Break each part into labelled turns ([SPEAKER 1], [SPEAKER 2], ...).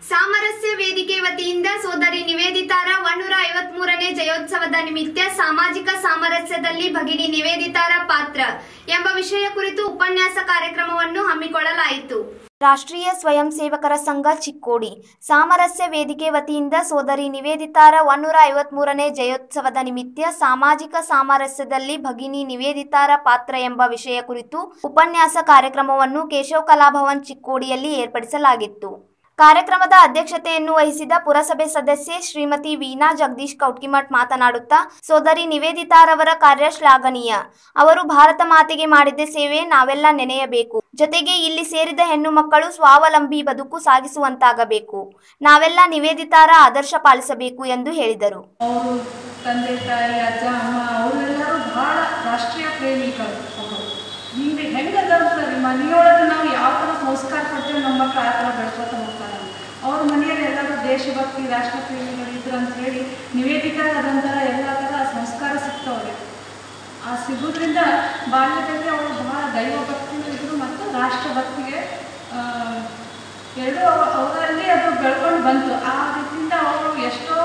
[SPEAKER 1] ಸಾಮರಸ್ಯ ವೇದಿಕೆ ವತಿಯಿಂದ ಸೋದರಿ ನಿವೇದಿತಾರ ಒನ್ನೂರ ಐವತ್ ಮೂರನೇ ಜಯೋತ್ಸವದ ನಿಮಿತ್ತ ಸಾಮಾಜಿಕ ಸಾಮರಸ್ಯದಲ್ಲಿ ಭಗಿನಿ ನಿವೇದಿತಾರ ಪಾತ್ರ ಎಂಬ ವಿಷಯ ಕುರಿತು ಉಪನ್ಯಾಸ ಕಾರ್ಯಕ್ರಮವನ್ನು ಹಮ್ಮಿಕೊಳ್ಳಲಾಯಿತು
[SPEAKER 2] ರಾಷ್ಟ್ರೀಯ ಸ್ವಯಂ ಸೇವಕರ ಸಂಘ ಚಿಕ್ಕೋಡಿ ಸಾಮರಸ್ಯ ವೇದಿಕೆ ವತಿಯಿಂದ ಸೋದರಿ ನಿವೇದಿತಾರ ಒನ್ನೂರ ಐವತ್ಮೂರನೇ ಜಯೋತ್ಸವದ ನಿಮಿತ್ತ ಸಾಮಾಜಿಕ ಸಾಮರಸ್ಯದಲ್ಲಿ ಭಗಿನಿ ನಿವೇದಿತಾರ ಪಾತ್ರ ಎಂಬ ವಿಷಯ ಕುರಿತು ಉಪನ್ಯಾಸ ಕಾರ್ಯಕ್ರಮವನ್ನು ಕೇಶವ ಕಲಾಭವನ್ ಚಿಕ್ಕೋಡಿಯಲ್ಲಿ ಏರ್ಪಡಿಸಲಾಗಿತ್ತು ಕಾರ್ಯಕ್ರಮದ ಅಧ್ಯಕ್ಷತೆಯನ್ನು ವಹಿಸಿದ ಪುರಸಭೆ ಸದಸ್ಯೆ ಶ್ರೀಮತಿ ವೀಣಾ ಜಗದೀಶ್ ಕೌಟ್ಕಿಮಠ್ ಮಾತನಾಡುತ್ತಾ ಸೋದರಿ ನಿವೇದಿತಾರವರ ಕಾರ್ಯ ಶ್ಲಾಘನೀಯ ಅವರು ಭಾರತ ಮಾತೆಗೆ ಮಾಡಿದ ಸೇವೆ ನಾವೆಲ್ಲ ನೆನೆಯಬೇಕು ಜೊತೆಗೆ ಇಲ್ಲಿ ಸೇರಿದ ಹೆಣ್ಣು ಮಕ್ಕಳು ಸ್ವಾವಲಂಬಿ ಬದುಕು ಸಾಗಿಸುವಂತಾಗಬೇಕು ನಾವೆಲ್ಲ ನಿವೇದಿತಾರ ಆದರ್ಶ ಪಾಲಿಸಬೇಕು ಎಂದು ಹೇಳಿದರು
[SPEAKER 3] ಅವರು ತಂದೆ ತಾಯಿ ಅಜ್ಜ ಅಮ್ಮ ಅವರೆಲ್ಲರೂ ಭಾಳ ರಾಷ್ಟ್ರೀಯ ಪ್ರೇಮಿಗಳು ಅವರು ಹಿಂಗೆ ಹೆಂಗದ ಅಂತಾರೆ ಮನೆಯೊಳಗೆ ನಾವು ಯಾವ ಥರ ಸಂಸ್ಕಾರ ಕೊಡ್ತೇವೆ ನಮ್ಮ ಮಕ್ಕಳು ಆ ಥರ ಬೆಳ್ಕೊತ ಹೋಗ್ತಾರೆ ಅವ್ರ ಮನೆಯಲ್ಲಿ ಎಲ್ಲರೂ ದೇಶಭಕ್ತಿ ರಾಷ್ಟ್ರ ಪ್ರೇಮಿಗಳು ಇದ್ರು ಅಂತ ಹೇಳಿ ನಿವೇದಿತ ಅದಂತರ ಎಲ್ಲ ಥರ ಸಂಸ್ಕಾರ ಸಿಗ್ತವ್ರೆ ಆ ಸಿಗೋದ್ರಿಂದ ಬಾಲ್ಯದಲ್ಲಿ ಅವರು ಬಹಳ ದೈವ ಭಕ್ತಿನೂ ಇದ್ರು ಮತ್ತು ರಾಷ್ಟ್ರಭಕ್ತಿಗೆ ಆ, ಎರಡೂ ಅವ- ಅವರಲ್ಲಿ ಅದು ಬೆಳ್ಕೊಂಡು ಬಂತು ಆ ರೀತಿಯಿಂದ ಅವರು ಎಷ್ಟೋ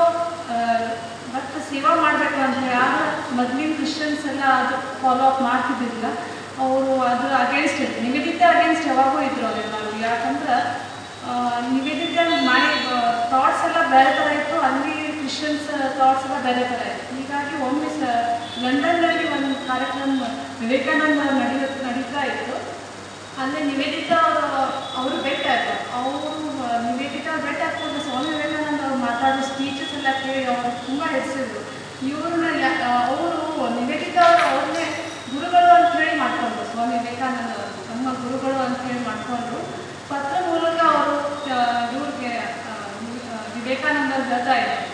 [SPEAKER 3] ಮತ್ತು ಸೇವಾ ಮಾಡಬೇಕು ಅಂತ ಹೇಳಿ ಆಗ ಮೊದಲಿನ ಕ್ರಿಶ್ಚಿಯನ್ಸ್ ಎಲ್ಲ ಅದು ಫಾಲೋ ಅಪ್ ಮಾಡ್ತಿದ್ದಿಲ್ಲ ಅವರು ಅದು ಅಗೇನ್ಸ್ಟ್ ಇತ್ತು ನಿವೇದಿತ ಅಗೇನ್ಸ್ಟ್ ಯಾವಾಗೂ ಇದ್ರು ಅವರೆಲ್ಲರೂ ಯಾಕಂದ್ರೆ ಆ, ನಿವೇದಿತ ಮಾಡಿ ಥಾಟ್ಸ್ ಎಲ್ಲ ಬೇರೆ ಥರ ಇತ್ತು ಅಲ್ಲಿ ಕ್ರಿಶ್ಚಿಯನ್ಸ್ ಥಾಟ್ಸ್ ಎಲ್ಲ ಬೇರೆ ಥರ ಇತ್ತು ಹೀಗಾಗಿ ಒಮ್ಮೆ ಸ ಲಂಡನ್ನಲ್ಲಿ ಒಂದು ಕಾರ್ಯಕ್ರಮ ವಿವೇಕಾನಂದ ನಡೆಯ ನಡೀತಾ ಇತ್ತು ಅಲ್ಲಿ ನಿವೇದಿತಾ ಅವರು ಭೇಟಿ ಆಯ್ತು ಅವರು ನಿವೇದಿತಾ ಭೇಟಿ ಆಗ್ತದೆ ಸ್ವಾಮಿ ವಿವೇಕಾನಂದ ಅವ್ರು ಮಾತಾಡೋ ಸ್ಪೀಚಸ್ ಎಲ್ಲ ಕೇಳಿ ಅವರು ತುಂಬ ಹೆಸರಿದ್ರು ಇವ್ರನ್ನ ಅವರು ನಿವೇದಿತಾ ಅವರು ಅವ್ರನ್ನೇ ಗುರುಗಳು ಅಂತ ಹೇಳಿ ಮಾಡ್ಕೊಂಡ್ರು ಸ್ವಾಮಿ ವಿವೇಕಾನಂದ ಅವರು ನಮ್ಮ ಗುರುಗಳು ಅಂತ ಹೇಳಿ ಮಾಡ್ಕೊಂಡ್ರು ಪತ್ರ ಮೂಲಕ ಅವರು ಇವ್ರಿಗೆ ಆ, ಆ, ವಿವೇಕಾನಂದ ಹೇಳ್ತಾ ಇದ್ರು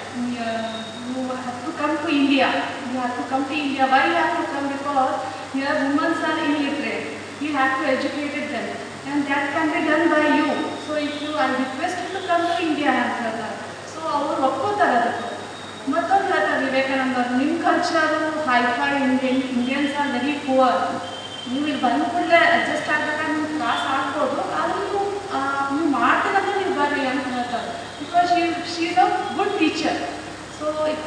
[SPEAKER 3] you have to come to India you have to come to India why have to come because here womans are illiterate you have to educate them and that can be done by you so if you are requested to come to india ಅಂತ ಹೇಳ್ತಾರೆ so ಅವ್ರು ಒಪ್ಕೋತಾರೆ ಅದಕ್ಕೆ ಮತ್ತೊಂದು ಹೇಳ್ತಾರೆ ವಿವೇಕಾನಂದ ಅವರು ನಿಮ್ಮ culture hi fi Indian Indians are very poor ನೀವು ಇಲ್ಲಿ ಬಂದ ಕೂಡಲೇ ಅಡ್ಜಸ್ಟ್ ಆಗ್ಬೇಕಾದ್ರೆ ನಿಮ್ಗೆ ಕ್ಲಾಸ್ ಆಗ್ಬೋದು ಆದ್ರೆ ನೀವು ಆ, ನೀವು ಮಾಡ್ತೀರಂದ್ರೆ ನೀವು ಬರ್ರಿ ಅಂತ ಹೇಳ್ತಾರೆ because she she is a good teacher so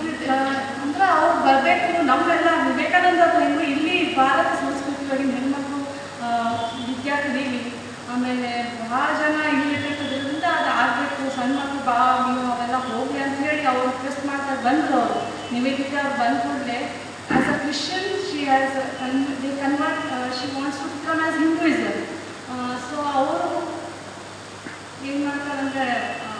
[SPEAKER 3] ಅಂದ್ರೆ ಅವ್ರು ಬರಬೇಕು ನಮ್ಮೆಲ್ಲ ವಿವೇಕಾನಂದ ಅವ್ರು ಹೆಂಗು ಇಲ್ಲಿ ಭಾರತ ಸಂಸ್ಕೃತಿ ಒಳಗಿನ ಹೆಣ್ಮಕ್ಳು ಆ, ವಿದ್ಯಾರ್ಥಿನಿಲಿ ಆಮೇಲೆ ಭಾಳ ಜನ ಇಲ್ಲಿರ್ತಕ್ಕದ್ರಿಂದ ಅದು ಆಗಬೇಕು ಸಣ್ಣ ಮಕ್ಕಳು ಬಾ ನೀವು ಅವೆಲ್ಲ ಹೋಗ್ಲಿ ಅಂತ ಹೇಳಿ ಅವ್ರು ರಿಕ್ವೆಸ್ಟ್ ಮಾಡ್ತಾ ಬಂದರು ಅವರು ನಿವೇದಿತ ಅವ್ರು ಬಂದ ಕೂಡಲೇ as a Christian she has the convert she wants to become as Hinduism so ಅವರು ಏನು ಮಾಡ್ತಾರಂದ್ರೆ ಆ,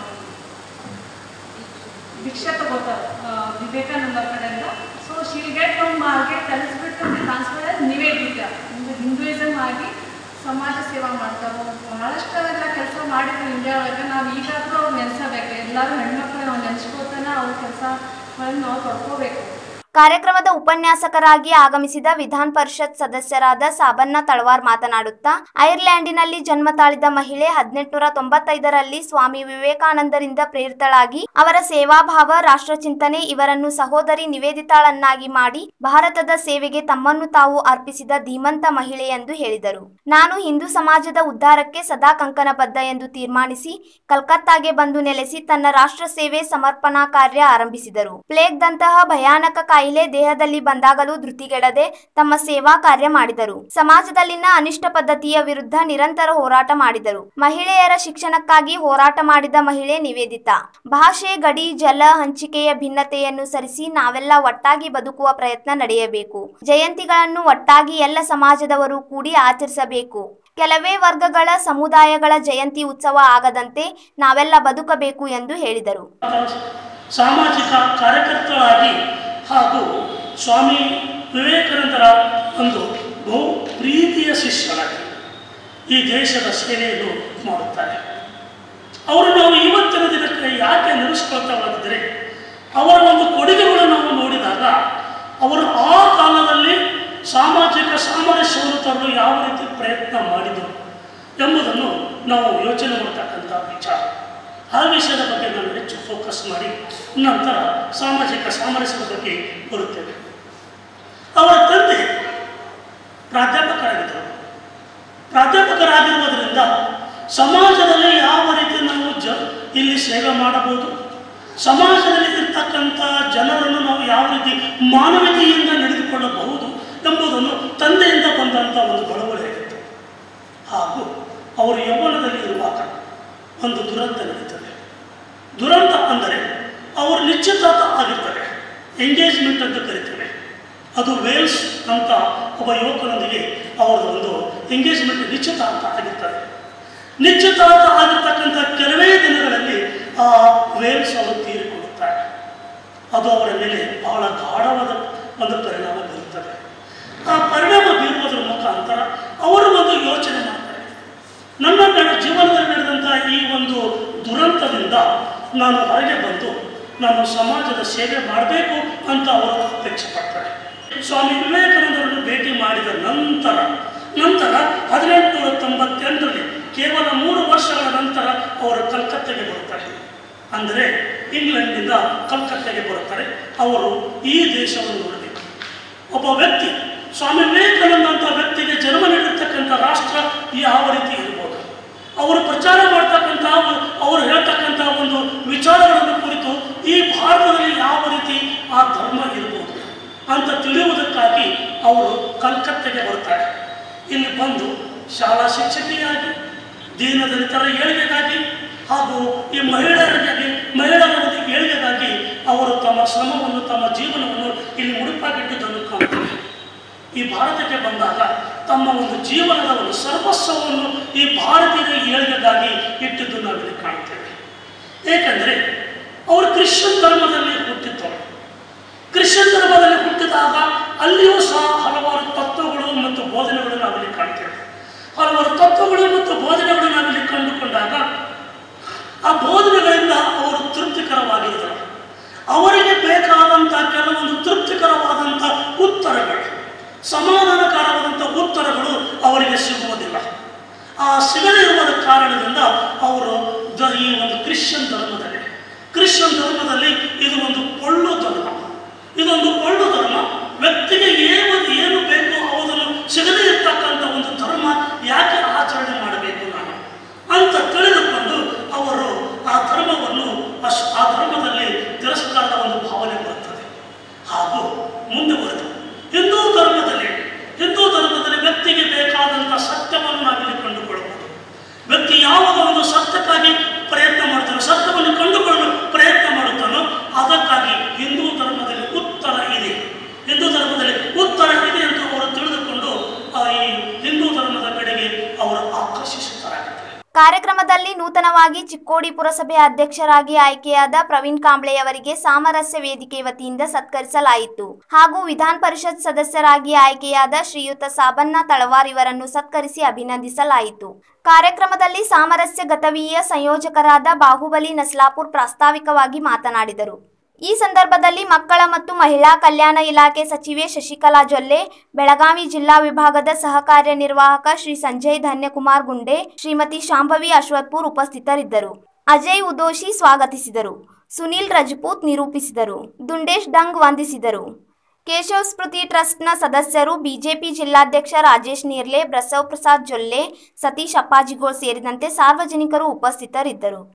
[SPEAKER 3] ಭಿಕ್ಷೆ ತಗೋತಾರೆ ಆ, ವಿವೇಕಾನಂದ ಕಡೆಯಿಂದ ಸೊ ಶೀಲ್ ಗೆಟ್ ನಮ್ಮ ಮಾರ್ಗೆ ಕಲಿಸ್ಬಿಟ್ಟು ಟ್ರಾನ್ಸ್ಫರ್ ಆಗಿ ನಿವೇದಿತ ಒಂದು ಹಿಂದೂಯಿಸಮ್ ಆಗಿ ಸಮಾಜ ಸೇವಾ ಮಾಡ್ತಾರೆ ಬಹಳಷ್ಟು ಎಲ್ಲ ಕೆಲಸ ಮಾಡಿದ್ರು ಇಂಡಿಯಾ ಒಳಗೆ ನಾವು ಈಗಾದರೂ ಅವ್ರು ನೆನೆಸಬೇಕು ಎಲ್ಲರೂ ಹೆಣ್ಮಕ್ಳು ನಾವು ನೆನೆಸ್ಕೋತಾನೆ ಅವ್ರ ಕೆಲಸಗಳನ್ನು ನಾವು ತೊಡ್ಕೋಬೇಕು
[SPEAKER 2] ಕಾರ್ಯಕ್ರಮದ ಉಪನ್ಯಾಸಕರಾಗಿ ಆಗಮಿಸಿದ ವಿಧಾನ ಪರಿಷತ್ ಸದಸ್ಯರಾದ ಸಾಬಣ್ಣ ತಳವಾರ್ ಮಾತನಾಡುತ್ತಾ ಐರ್ಲ್ಯಾಂಡಿನಲ್ಲಿ ಜನ್ಮ ತಾಳಿದ ಮಹಿಳೆ ಹದಿನೆಂಟುನೂರ ತೊಂಬತ್ತೈದರಲ್ಲಿ ಸ್ವಾಮಿ ವಿವೇಕಾನಂದರಿಂದ ಪ್ರೇರಿತಳಾಗಿ ಅವರ ಸೇವಾಭಾವ ರಾಷ್ಟ್ರಚಿಂತನೆ ಇವರನ್ನು ಸಹೋದರಿ ನಿವೇದಿತಾಳನ್ನಾಗಿ ಮಾಡಿ ಭಾರತದ ಸೇವೆಗೆ ತಮ್ಮನ್ನು ತಾವು ಅರ್ಪಿಸಿದ ಧೀಮಂತ ಮಹಿಳೆ ಎಂದು ಹೇಳಿದರು ನಾನು ಹಿಂದೂ ಸಮಾಜದ ಉದ್ಧಾರಕ್ಕೆ ಸದಾ ಕಂಕಣಬದ್ಧ ಎಂದು ತೀರ್ಮಾನಿಸಿ ಕಲ್ಕತ್ತಾಗೆ ಬಂದು ನೆಲೆಸಿ ತನ್ನ ರಾಷ್ಟ್ರ ಸೇವೆ ಸಮರ್ಪಣಾ ಕಾರ್ಯ ಆರಂಭಿಸಿದರು ಪ್ಲೇಗ್ದಂತಹ ಭಯಾನಕ ಕಾಯಿಲೆ ದೇಹದಲ್ಲಿ ಬಂದಾಗಲೂ ಧೃತಿಗೆಡದೆ ತಮ್ಮ ಸೇವಾ ಕಾರ್ಯ ಮಾಡಿದರು ಸಮಾಜದಲ್ಲಿನ ಅನಿಷ್ಟ ಪದ್ಧತಿಯ ವಿರುದ್ಧ ನಿರಂತರ ಹೋರಾಟ ಮಾಡಿದರು ಮಹಿಳೆಯರ ಶಿಕ್ಷಣಕ್ಕಾಗಿ ಹೋರಾಟ ಮಾಡಿದ ಮಹಿಳೆ ನಿವೇದಿತಾ ಭಾಷೆ ಗಡಿ ಜಲ ಹಂಚಿಕೆಯ ಭಿನ್ನತೆಯನ್ನು ಸರಿಸಿ ನಾವೆಲ್ಲ ಒಟ್ಟಾಗಿ ಬದುಕುವ ಪ್ರಯತ್ನ ನಡೆಯಬೇಕು ಜಯಂತಿಗಳನ್ನು ಒಟ್ಟಾಗಿ ಎಲ್ಲ ಸಮಾಜದವರು ಕೂಡಿ ಆಚರಿಸಬೇಕು ಕೆಲವೇ ವರ್ಗಗಳ ಸಮುದಾಯಗಳ ಜಯಂತಿ ಉತ್ಸವ ಆಗದಂತೆ ನಾವೆಲ್ಲ ಬದುಕಬೇಕು ಎಂದು ಹೇಳಿದರು
[SPEAKER 4] ಸಾಮಾಜಿಕ ಕಾರ್ಯಕರ್ತರಾಗಿ ಹಾಗೂ ಸ್ವಾಮಿ ವಿವೇಕಾನಂದರ ಒಂದು ಬಹು ಪ್ರೀತಿಯ ಶಿಷ್ಯರಾಗಿ ಈ ದೇಶದ ಸೇವೆಯನ್ನು ಮಾಡುತ್ತಾರೆ ಅವರು ನಾವು ಇವತ್ತಿನ ದಿನಕ್ಕೆ ಯಾಕೆ ನೆನೆಸ್ಕೊಳ್ತಾ ಹೋಗಿದ್ರೆ ಅವರ ಒಂದು ಕೊಡುಗೆಗಳನ್ನು ನಾವು ನೋಡಿದಾಗ ಅವರು ಆ ಕಾಲದಲ್ಲಿ ಸಾಮಾಜಿಕ ಸಾಮರಸ್ಯವನ್ನು ತರಲು ಯಾವ ರೀತಿ ಪ್ರಯತ್ನ ಮಾಡಿದರು ಎಂಬುದನ್ನು ನಾವು ಯೋಚನೆ ಮಾಡ್ತಕ್ಕಂಥ ವಿಚಾರ ಆ ವಿಷಯದ ಬಗ್ಗೆ ನಾನು ಹೆಚ್ಚು ಫೋಕಸ್ ಮಾಡಿ ನಂತರ ಸಾಮಾಜಿಕ ಸಾಮರಸ್ಯದ ಬಗ್ಗೆ ಬರುತ್ತೇವೆ ಅವರ ತಂದೆ ಪ್ರಾಧ್ಯಾಪಕರಾಗಿದ್ದರು ಪ್ರಾಧ್ಯಾಪಕರಾಗಿರುವುದರಿಂದ ಸಮಾಜದಲ್ಲಿ ಯಾವ ರೀತಿ ನಾವು ಜ ಇಲ್ಲಿ ಸೇವೆ ಮಾಡಬಹುದು ಸಮಾಜದಲ್ಲಿ ಇರ್ತಕ್ಕಂಥ ಜನರನ್ನು ನಾವು ಯಾವ ರೀತಿ ಮಾನವೀಯತೆಯಿಂದ ನಡೆದುಕೊಳ್ಳಬಹುದು ಎಂಬುದನ್ನು ತಂದೆಯಿಂದ ಬಂದಂಥ ಒಂದು ಬಳವಳಿಯಾಗಿತ್ತು ಹಾಗೂ ಅವರು ಯೌವನದಲ್ಲಿ ಇರುವಾಗ ಒಂದು ದುರಂತ ನಡೀತದೆ ದುರಂತ ಅಂದರೆ ಅವರು ನಿಶ್ಚಿತಾರ್ಥ ಆಗಿರ್ತಾರೆ ಎಂಗೇಜ್ಮೆಂಟ್ ಅಂತ ಕರಿತೇವೆ ಅದು ವೇಲ್ಸ್ ಅಂತ ಒಬ್ಬ ಯುವಕನೊಂದಿಗೆ ಅವರ ಒಂದು ಎಂಗೇಜ್ಮೆಂಟ್ ನಿಶ್ಚಿತಾರ್ಥ ಆಗಿರ್ತಾರೆ ನಿಶ್ಚಿತಾರ್ಥ ಆಗಿರ್ತಕ್ಕಂಥ ಕೆಲವೇ ದಿನಗಳಲ್ಲಿ ಆ ವೇಲ್ಸ್ ಅವರು ತೀರಿಕೊಳ್ಳುತ್ತಾರೆ ಅದು ಅವರ ಮೇಲೆ ಬಹಳ ಗಾಢವಾದ ಒಂದು ಪರಿಣಾಮ ಬೀರುತ್ತದೆ ಆ ಪರಿಣಾಮ ಬೀರುವುದರ ಮುಖಾಂತರ ಅವರು ಒಂದು ಯೋಚನೆ ಮಾಡ್ತಾರೆ ನನ್ನ ನನ್ನ ಜೀವನದಲ್ಲಿ ನಡೆದಂಥ ಈ ಒಂದು ದುರಂತದಿಂದ ನಾನು ಹೊರಗೆ ಬಂದು ನಾನು ಸಮಾಜದ ಸೇವೆ ಮಾಡಬೇಕು ಅಂತ ಅವರು ಅಪೇಕ್ಷೆ ಪಡ್ತಾರೆ ಸ್ವಾಮಿ ವಿವೇಕಾನಂದರನ್ನು ಭೇಟಿ ಮಾಡಿದ ನಂತರ ನಂತರ ಹದಿನೆಂಟುನೂರ ತೊಂಬತ್ತೆಂಟರಲ್ಲಿ ಕೇವಲ ಮೂರು ವರ್ಷಗಳ ನಂತರ ಅವರು ಕಲ್ಕತ್ತೆಗೆ ಬರುತ್ತಾರೆ ಅಂದರೆ ಇಂಗ್ಲೆಂಡ್ನಿಂದ ಕಲ್ಕತ್ತೆಗೆ ಬರುತ್ತಾರೆ ಅವರು ಈ ದೇಶವನ್ನು ನೋಡಬೇಕು ಒಬ್ಬ ವ್ಯಕ್ತಿ ಸ್ವಾಮಿ ವಿವೇಕಾನಂದ ಅಂತ ವ್ಯಕ್ತಿಗೆ ಜನ್ಮ ನೀಡಿರ್ತಕ್ಕಂಥ ರಾಷ್ಟ್ರ ಯಾವ ರೀತಿ ಇರ್ಬೋದು ಅವರು ಪ್ರಚಾರ ಮಾಡ್ತಕ್ಕಂಥ ಅವರು ಹೇಳ್ತಕ್ಕಂಥ ಒಂದು ವಿಚಾರಗಳನ್ನು ಕುರಿತು ಈ ಭಾರತದಲ್ಲಿ ಯಾವ ರೀತಿ ಆ ಧರ್ಮ ಇರ್ಬೋದು ಅಂತ ತಿಳಿಯುವುದಕ್ಕಾಗಿ ಅವರು ಕಲ್ಕತ್ತೆಗೆ ಬರ್ತಾರೆ ಇಲ್ಲಿ ಬಂದು ಶಾಲಾ ಶಿಕ್ಷಕಿಯಾಗಿ ದೀನದಲಿತರ ಏಳಿಗೆಗಾಗಿ ಹಾಗೂ ಈ ಮಹಿಳೆಯರಿಗಾಗಿ ಮಹಿಳೆಯರ ಒಂದು ಏಳಿಗೆಗಾಗಿ ಅವರು ತಮ್ಮ ಶ್ರಮವನ್ನು ತಮ್ಮ ಜೀವನವನ್ನು ಇಲ್ಲಿ ಮುಡುಪಾಗಿಟ್ಟುದನ್ನು ಕಾಣ್ತಾರೆ ಈ ಭಾರತಕ್ಕೆ ಬಂದಾಗ ತಮ್ಮ ಒಂದು ಜೀವನದ ಒಂದು ಸರ್ವಸ್ವವನ್ನು ಈ ಭಾರತೀಯ ಏಳಿಗೆಗಾಗಿ ಇಟ್ಟಿದ್ದು ನಾವಿಲ್ಲಿ ಕಾಣ್ತೇವೆ ಏಕೆಂದರೆ ಅವರು ಕ್ರಿಶ್ಚಿಯನ್ ಧರ್ಮದಲ್ಲಿ ಹುಟ್ಟಿದ್ದವರು ಕ್ರಿಶ್ಚಿಯನ್ ಧರ್ಮದಲ್ಲಿ ಹುಟ್ಟಿದಾಗ ಅಲ್ಲಿಯೂ ಸಹ ಹಲವಾರು ತತ್ವಗಳು ಮತ್ತು ಬೋಧನೆಗಳು ನಾವಿಲ್ಲಿ ಕಾಣ್ತೇವೆ ಹಲವಾರು ತತ್ವಗಳು ಮತ್ತು ಬೋಧನೆಗಳು ನಾವಿಲ್ಲಿ ಕಂಡುಕೊಂಡಾಗ ಆ ಬೋಧನೆಗಳಿಂದ ಅವರು ತೃಪ್ತಿಕರವಾಗಿದ್ದರು ಅವರಿಗೆ ಬೇಕಾದಂಥ ಕೆಲವೊಂದು ತೃಪ್ತಿಕರವಾದಂಥ ಉತ್ತರಗಳು ಸಮಾಧಾನಕರವಾದಂಥ ಉತ್ತರಗಳು ಅವರಿಗೆ ಸಿಗುವುದಿಲ್ಲ ಆ ಸಿಗದೇ ಇರುವುದ ಕಾರಣದಿಂದ ಅವರು ದ- ಈ ಒಂದು ಕ್ರಿಶ್ಚಿಯನ್ ಧರ್ಮದಲ್ಲಿ ಕ್ರಿಶ್ಚಿಯನ್ ಧರ್ಮದಲ್ಲಿ ಇದು ಒಂದು ಕೊಳ್ಳು ಧರ್ಮ ಇದೊಂದು ಕೊಳ್ಳು ಧರ್ಮ ವ್ಯಕ್ತಿಗೆ ಏನು ಏನು ಬೇಕೋ ಅವುದನ್ನು ಸಿಗದೇ ಇರ್ತಕ್ಕಂಥ ಒಂದು ಧರ್ಮ ಯಾಕೆ ಆಚರಣೆ ಮಾಡಬೇಕು ನಾನು ಅಂತ ತಿಳಿದುಕೊಂಡು ಅವರು ಆ ಧರ್ಮವನ್ನು ಅಶ್ ಆ ಧರ್ಮದಲ್ಲಿ ತಿರಸ್ಕಾರದ ಒಂದು ಭಾವನೆ ಬರುತ್ತದೆ ಹಾಗೂ ಮುಂದುವರೆದು ಹಿಂದೂ ಧರ್ಮದಲ್ಲಿ ಹಿಂದೂ ಧರ್ಮದಲ್ಲಿ ವ್ಯಕ್ತಿಗೆ ಬೇಕಾದಂಥ ಸತ್ಯವನ್ನು ನಾವಿಲ್ಲಿ ಕಂಡುಕೊಳ್ಳಬಹುದು ವ್ಯಕ್ತಿ ಯಾವಾಗ ಒಂದು ಸತ್ಯಕ್ಕಾಗಿ ಪ್ರಯತ್ನ ಮಾಡ್ತಾನೋ ಸತ್ಯವನ್ನು ಕಂಡುಕೊಳ್ಳಲು ಪ್ರಯತ್ನ ಮಾಡುತ್ತಾನೋ ಅದಕ್ಕಾಗಿ ಹಿಂದೂ ಧರ್ಮದಲ್ಲಿ ಉತ್ತರ ಇದೆ ಹಿಂದೂ ಧರ್ಮದಲ್ಲಿ ಉತ್ತರ ಇದೆ ಎಂದು ಅವರು ತಿಳಿದುಕೊಂಡು ಆ ಈ ಹಿಂದೂ ಧರ್ಮದ ಕಡೆಗೆ ಅವರು ಆಕರ್ಷಿಸುತ್ತಾರಾಗಿದ್ದಾರೆ
[SPEAKER 2] ಕಾರ್ಯಕ್ರಮದಲ್ಲಿ ನೂತನವಾಗಿ ಚಿಕ್ಕೋಡಿ ಪುರಸಭೆ ಅಧ್ಯಕ್ಷರಾಗಿ ಆಯ್ಕೆಯಾದ ಪ್ರವೀಣ್ ಕಾಂಬ್ಳೆಯವರಿಗೆ ಸಾಮರಸ್ಯ ವೇದಿಕೆ ವತಿಯಿಂದ ಸತ್ಕರಿಸಲಾಯಿತು ಹಾಗೂ ವಿಧಾನ ಪರಿಷತ್ ಸದಸ್ಯರಾಗಿ ಆಯ್ಕೆಯಾದ ಶ್ರೀಯುತ ಸಾಬಣ್ಣ ತಳವಾರ್ ಇವರನ್ನು ಸತ್ಕರಿಸಿ ಅಭಿನಂದಿಸಲಾಯಿತು ಕಾರ್ಯಕ್ರಮದಲ್ಲಿ ಸಾಮರಸ್ಯ ಗತವೀಯ ಸಂಯೋಜಕರಾದ ಬಾಹುಬಲಿ ನಸ್ಲಾಪುರ್ ಪ್ರಾಸ್ತಾವಿಕವಾಗಿ ಮಾತನಾಡಿದರು ಈ ಸಂದರ್ಭದಲ್ಲಿ ಮಕ್ಕಳ ಮತ್ತು ಮಹಿಳಾ ಕಲ್ಯಾಣ ಇಲಾಖೆ ಸಚಿವೆ ಶಶಿಕಲಾ ಜೊಲ್ಲೆ ಬೆಳಗಾವಿ ಜಿಲ್ಲಾ ವಿಭಾಗದ ಸಹ ಕಾರ್ಯನಿರ್ವಾಹಕ ಶ್ರೀ ಸಂಜಯ್ ಧನ್ಯಕುಮಾರ್ ಗುಂಡೆ ಶ್ರೀಮತಿ ಶಾಂಭವಿ ಅಶ್ವತ್ಪುರ್ ಉಪಸ್ಥಿತರಿದ್ದರು ಅಜಯ್ ಉದೋಶಿ ಸ್ವಾಗತಿಸಿದರು ಸುನೀಲ್ ರಜಪೂತ್ ನಿರೂಪಿಸಿದರು ದುಂಡೇಶ್ ಡಂಗ್ ವಂದಿಸಿದರು ಕೇಶವ್ ಸ್ಮೃತಿ ಟ್ರಸ್ಟ್ನ ಸದಸ್ಯರು ಬಿಜೆಪಿ ಜಿಲ್ಲಾಧ್ಯಕ್ಷ ರಾಜೇಶ್ ನೀರ್ಲೆ ಬಸವ್ ಪ್ರಸಾದ್ ಜೊಲ್ಲೆ ಸತೀಶ್ ಅಪ್ಪಾಜಿಗೋಳ್ ಸೇರಿದಂತೆ ಸಾರ್ವಜನಿಕರು ಉಪಸ್ಥಿತರಿದ್ದರು